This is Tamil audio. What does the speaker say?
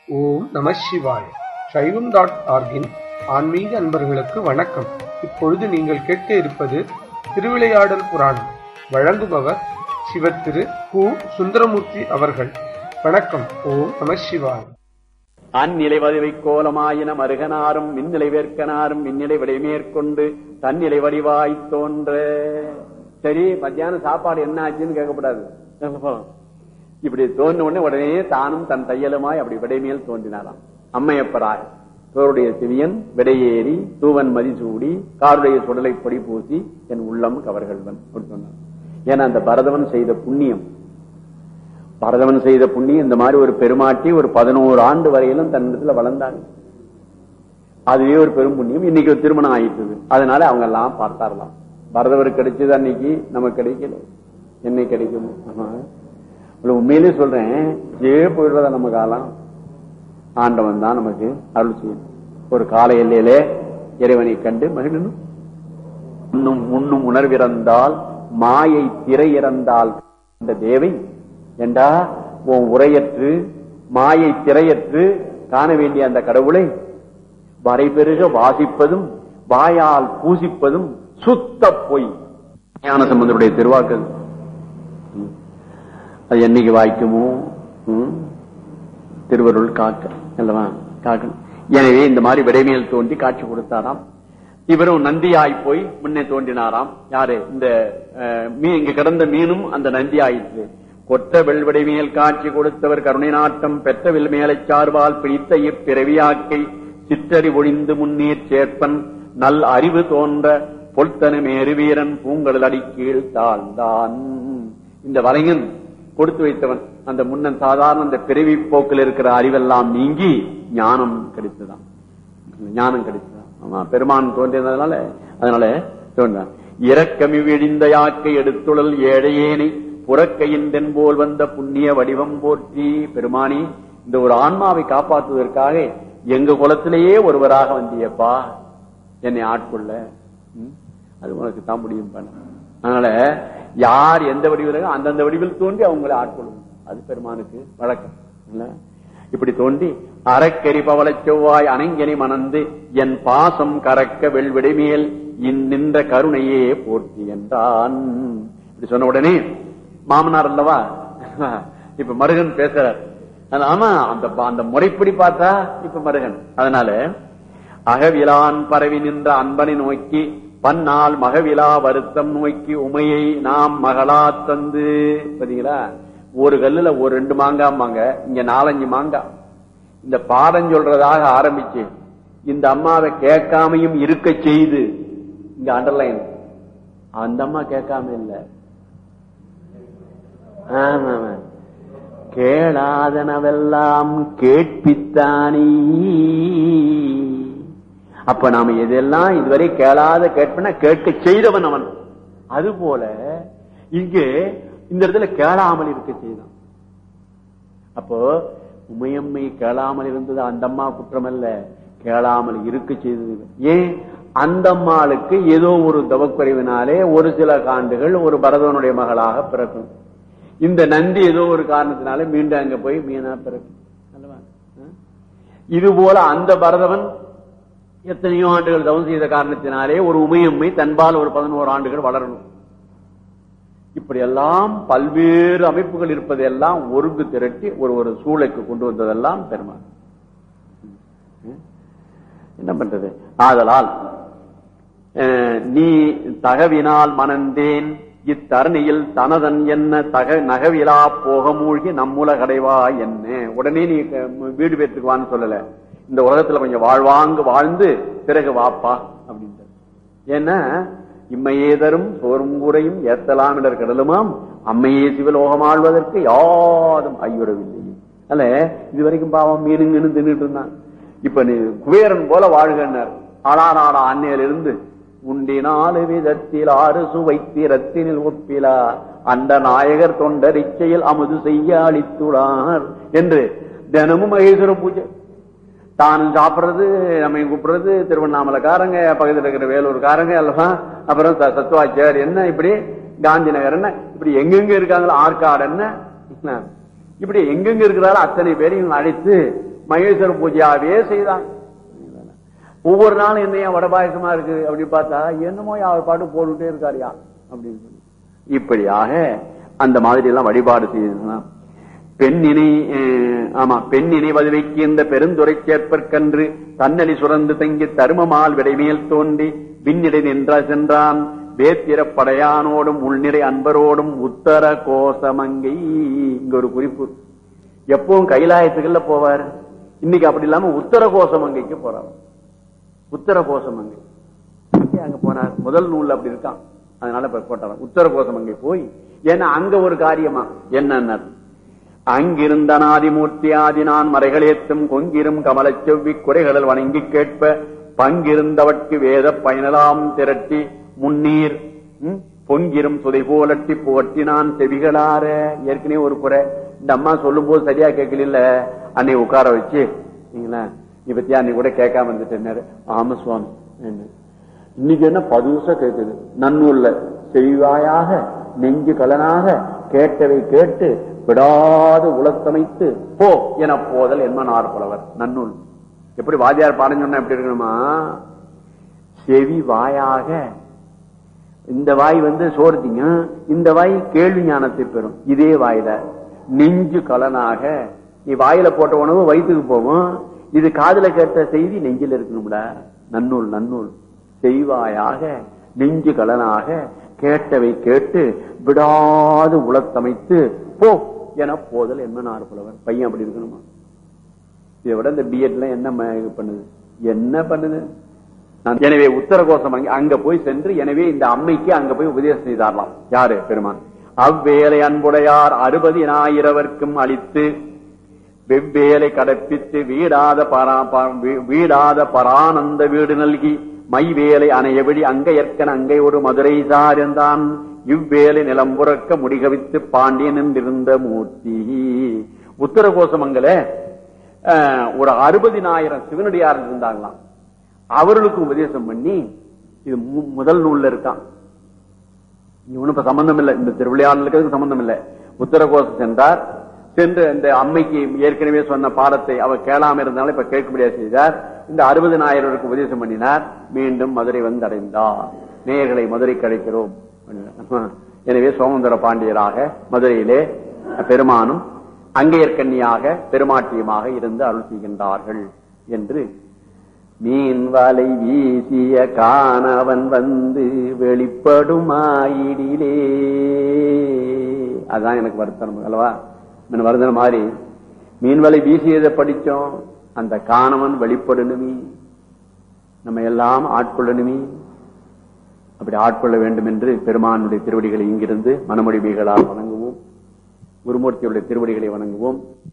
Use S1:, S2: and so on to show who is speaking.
S1: ஓம் நம சிவாய சைவம் டாட் ஆர்கின் ஆன்மீக அன்பர்களுக்கு வணக்கம் இப்பொழுது நீங்கள் கேட்க இருப்பது திருவிளையாடல் புராணம் வழங்குபவர் சிவத்திரு கு சுந்தரமூர்த்தி அவர்கள் வணக்கம் ஓம் நம சிவாய
S2: அந்நிலை வடிவை கோலமாயின மருகனாரும் மின்னிலை வேர்க்கனாரும் மின்னிலை விடை மேற்கொண்டு தன்னிலை வடிவாய் தோன்ற சரி மத்தியானம் சாப்பாடு என்ன ஆச்சுன்னு கேட்கக்கூடாது இப்படி தோன்ற உடனே உடனே தானும் தன் தையலுமாய் அப்படி விடைமேல் தோன்றினாராம் அம்மையப்பராய் தோருடைய சிவியன் விடையேறி தூவன் மதிசூடி காருடைய சுடலை பொடி பூசி என் உள்ளம் கவர்கள்வன் அப்படி சொன்னார் ஏன்னா அந்த பரதவன் செய்த புண்ணியம் பரதவன் செய்த புண்ணியம் இந்த மாதிரி ஒரு பெருமாட்டி ஒரு பதினோரு ஆண்டு வரையிலும் தன்னிடத்துல வளர்ந்தாங்க அதுவே ஒரு பெரும் புண்ணியம் இன்னைக்கு ஒரு திருமணம் ஆயிட்டுது அதனால அவங்க எல்லாம் பார்த்தாரலாம் பரதவர் கிடைச்சது அன்னைக்கு நமக்கு கிடைக்கல என்னை கிடைக்கும் ஆமா. இவ்வளவு உண்மையிலே சொல்றேன் ஏ போயிடுறதா நம்ம காலம் ஆண்டவன் தான் நமக்கு அருள் செய்யும் ஒரு கால எல்லையிலே இறைவனை கண்டு மகிழணும் உண்ணும் உண்ணும் உணர்விறந்தால் மாயை திரை இறந்தால் இந்த தேவை என்றா உன் உரையற்று மாயை திரையற்று காண வேண்டிய அந்த கடவுளை வரைபெருக வாசிப்பதும் வாயால் பூசிப்பதும் சுத்த பொய் ஞான சம்பந்தருடைய திருவாக்கள் ம். அது என்னைக்கு வாய்க்குமோ ம்? திருவருள் காக்க அல்லவா காக்கணும் எனவே இந்த மாதிரி விடைமையில் தோன்றி காட்சி கொடுத்தாராம் இவரும் நந்தியாய் போய் முன்னே தோன்றினாராம் யாரு இந்த அஹ், மீன் இங்க கிடந்த மீனும் அந்த நந்தி ஆயிற்று கொற்ற வெள்வடைமையில் காட்சி கொடுத்தவர் கருணை நாட்டம் பெற்ற வெல்மேலை சார்பால் பிடித்த இப்பிறவியாக்கை சிற்றறி ஒழிந்து முன்னீர் சேர்ப்பன் நல் அறிவு தோன்ற பொல்தன மேரு வீரன் பூங்கடல் அடி கீழ் தாழ்ந்தான் இந்த வரையன் கொடுத்து வைத்தவன் அந்த முன்னன் சாதாரண அந்த பிறவி போக்கில் இருக்கிற அறிவெல்லாம் நீங்கி ஞானம் கிடைத்ததான் ஞானம் கிடைத்ததான் ஆமா பெருமான் தோன்றியதுனால அதனால தோன்றான் இறக்கமி விழிந்த யாக்கை எடுத்துழல் ஏழையேனை புறக்கையின் தென்போல் வந்த புண்ணிய வடிவம் போற்றி பெருமானி இந்த ஒரு ஆன்மாவை காப்பாற்றுவதற்காக எங்க குலத்திலேயே ஒருவராக வந்தியப்பா என்னை ஆட்கொள்ள ம்? அது உனக்கு தான் முடியும் பண்ண அதனால யார் எந்த வடிவில் அந்தந்த வடிவில் தோன்றி அவங்களை ஆட்கொள்ளும் அது பெருமானுக்கு வழக்கம் இல்ல? இப்படி தோன்றி அறக்கெரி பவளச் செவ்வாய் அணங்கனி மணந்து என் பாசம் கறக்க வெள்விடை மேல் நின்ற கருணையே போற்றி என்றான் இப்படி சொன்ன உடனே மாமனார் அல்லவா இப்ப மருகன் பேசுறார் அது ஆமா அந்த அந்த முறைப்படி பார்த்தா இப்ப மருகன் அதனால அகவிலான் பரவி நின்ற அன்பனை நோக்கி பன்னால் மகவிலா வருத்தம் நோக்கி உமையை நாம் மகளா தந்து பாத்தீங்களா ஒரு கல்லுல ஒரு ரெண்டு மாங்காம்பாங்க இங்க நாலஞ்சு மாங்காய் இந்த பாடம் சொல்றதாக ஆரம்பிச்சு இந்த அம்மாவை கேட்காமையும் இருக்க செய்து இங்க அண்டர்லைன் அந்த அம்மா கேட்காம இல்ல ஆமா, ஆமா. கேளாதனவெல்லாம் கேட்பித்தானே அப்ப நாம எதெல்லாம் இதுவரை கேளாத கேட்பன கேட்க செய்தவன் அவன் அதுபோல இங்கே இந்த இடத்துல கேளாமல் இருக்க செய்தான் அப்போ உமையம்மை கேளாமல் இருந்தது அந்த அம்மா குற்றம் அல்ல கேளாமல் இருக்க செய்தது ஏன் அந்த அம்மாளுக்கு ஏதோ ஒரு தவக்குறைவினாலே ஒரு சில காண்டுகள் ஒரு பரதவனுடைய மகளாக பிறக்கும் இந்த நந்தி ஏதோ ஒரு காரணத்தினாலே மீண்டும் அங்க போய் மீனா பிறக்கும் அல்லவா ஆ? இது போல அந்த பரதவன் எத்தனையோ ஆண்டுகள் தவம் செய்த காரணத்தினாலே ஒரு உமையம்மை தன்பால் ஒரு பதினோரு ஆண்டுகள் வளரணும் இப்படி எல்லாம் பல்வேறு அமைப்புகள் இருப்பதெல்லாம் ஒருங்கு திரட்டி ஒரு ஒரு சூளைக்கு கொண்டு வந்ததெல்லாம் பெருமாள் ம். என்ன பண்றது ஆதலால் அஹ், நீ தகவினால் மணந்தேன் இத்தரணியில் தனதன் என்ன தக நகவிலா போக மூழ்கி நம்முல கடைவா என்ன உடனே நீ க- வீடு பெற்றுக்குவான்னு சொல்லல இந்த உலகத்துல கொஞ்சம் வாழ்வாங்கு வாழ்ந்து பிறகு வாப்பா அப்படின்ட்டு ஏன்னா இம்மையே தரும் சோறும் கூரையும் ஏத்தலாம் என்ற கடலுமாம் அம்மையே சிவலோகம் ஆழ்வதற்கு யாரும் ஐயுறவில்லை அல்ல இது வரைக்கும் பாவம் மீனுங்கன்னு தின்னுட்டு இருந்தான் இப்ப நீ குபேரன் போல வாழ்கன்னார் ஆளானாடா அன்னையிலிருந்து உண்டினாலு விதத்தில் ஆறு சுவைத்திரத்தினில் ஒப்பிலா அந்த நாயகர் தொண்டர் இச்சையில் அமுது செய்ய அளித்துள்ளார் என்று தினமும் மகேஸ்வர பூஜை தானும் சாப்பிடுறது நம்ம கூப்பிடுறது திருவண்ணாமலைக்காரங்க பக்கத்துல இருக்கிற வேலூர்காரங்க எல்லாம் அப்புறம் ச- சத்துவாச்சார் என்ன இப்படி காந்தி நகர் என்ன இப்படி எங்கெங்க இருக்காங்களோ ஆற்காடு என்ன இப்படி எங்கெங்க இருக்கிறாரோ அத்தனை பேரையும் அழைத்து மகேஸ்வர பூஜையாவே செய்தாங்க ஒவ்வொரு நாளும் என்னையா வடபாயசமா இருக்கு அப்படின்னு பார்த்தா என்னமோ அவர் பாட்டு போட்டுட்டே இருக்காருயா அப்படின்னு சொல்லி இப்படியாக அந்த மாதிரி எல்லாம் வழிபாடு செய்யலாம் பெண்ணினை அஹ், ஆமா பெண்ணினை வதுவைக்கு இந்த பெருந்துரை சேர்ப்பற்கன்று தன்னலி சுரந்து தங்கி தருமமால் விடைமேல் தோன்றி விண்ணிடை நின்ற சென்றான் வேத்திர படையானோடும் உள்நிறை அன்பரோடும் உத்தர கோசமங்கை இங்க ஒரு குறிப்பு எப்பவும் கைலாயத்துக்குள்ள போவார் இன்னைக்கு அப்படி இல்லாம உத்தர கோசமங்கைக்கு போறார் உத்தர கோசமங்கை அங்கே அங்க போனார் முதல் நூல் அப்படி இருக்கான் அதனால இப்ப போட்டார் உத்தர கோசமங்கை போய் ஏன்னா அங்க ஒரு காரியமா என்ன அங்கிருந்த நாதிமூர்த்தி ஆதி நான் மறைகளேத்தும் கொங்கிரும் கமலச் செவ்வி குறைகளில் வணங்கி கேட்ப பங்கிருந்தவர்க்கு வேத பயனலாம் திரட்டி முன்னீர் ம், பொங்கிரும் சுதை போலட்டி புகட்டினான் செவிகளார ஏற்கனவே ஒரு குறை இந்த அம்மா சொல்லும் போது சரியா கேட்கல அன்னை உட்கார வச்சு நீங்களா நீ பத்தியா அன்னை கூட கேட்காம வந்துட்டேன்னாரு ஆமா சுவாமி என்ன. இன்னைக்கு என்ன பதுசா கேட்குது நன்னூல்ல செய்வாயாக நெஞ்சு கலனாக கேட்டவை கேட்டு விடாது உலத்தமைத்து போ என போதல் என்மனார் புலவர் நன்னூல் எப்படி வாத்தியார் பாடம் சொன்னா எப்படி இருக்கணுமா செவி வாயாக இந்த வாய் வந்து சோர்த்திங்க இந்த வாய் கேள்வி ஞானத்தை பெறும் இதே வாயில நெஞ்சு கலனாக நீ வாயில போட்ட உணவு வயிற்றுக்கு போகும் இது காதுல கேட்ட செய்தி நெஞ்சில் இருக்கணும்ல நன்னூல் நன்னூல் செய்வாயாக நெஞ்சு கலனாக கேட்டவை கேட்டு விடாது உளத்தமைத்து போ என போதல் என்ன புலவர் பையன் அப்படி இருக்கணுமா இதை விட இந்த பிஎட்ல என்ன ம- இது பண்ணுது என்ன பண்ணுது நான் எனவே உத்தரகோசம் அங்க அங்க போய் சென்று எனவே இந்த அம்மைக்கு அங்க போய் உபதேசம் செய்தாரலாம் யாரு பெருமான் அவ்வேலை அன்புடையார் அறுபதினாயிரவர்க்கும் அளித்து வெவ்வேலை கடப்பித்து வீடாத பரா ப- வீ- வீடாத பரானந்த வீடு நல்கி மைவேலை அணையவிழி அங்கையற்கன் அங்கை ஒரு மதுரை சார்ந்தான் இவ்வேலை நிலம்புறக்க முடிகவித்து பாண்டியன் என்றிருந்த மூர்த்தி உத்தரகோசமங்கல அஹ், ஒரு அறுபதினாயிரம் சிவனடியார் இருந்தாங்களாம் அவர்களுக்கு உபதேசம் பண்ணி இது மு- முதல் நூல்ல இருக்கான் இவனு இப்ப சம்பந்தம் இல்லை இந்த திருவிளையாடலுக்கு சம்பந்தம் இல்லை உத்தரகோசம் சென்றார் சென்று இந்த அம்மைக்கு ஏற்கனவே சொன்ன பாடத்தை அவர் கேளாம இருந்தாலும் இப்ப கேட்கும்படியா செய்தார் இந்த அறுபதினாயிரருக்கு உபதேசம் பண்ணினார் மீண்டும் மதுரை வந்து அடைந்தார் நேயர்களை மதுரை கிடைக்கிறோம் எனவே சோமந்தர பாண்டியராக மதுரையிலே பெருமானும் அங்கையர்கன்னியாக பெருமாட்டியமாக இருந்து அருள் செய்கின்றார்கள் என்று மீன் வலை வீசிய காணவன் வந்து வெளிப்படும் ஆயிடிலே அதான் எனக்கு வருத்தனம் அல்லவா என்ன வருத்தன மாதிரி மீன் வலை வீசியதை படிச்சோம் அந்த காணவன் வெளிப்படணுமே நம்ம எல்லாம் ஆட்கொள்ளணுமே அப்படி ஆட்கொள்ள வேண்டும் என்று பெருமானுடைய திருவடிகளை இங்கிருந்து மனமொழி மீகளால் வணங்குவோம் குருமூர்த்தியுடைய திருவடிகளை வணங்குவோம்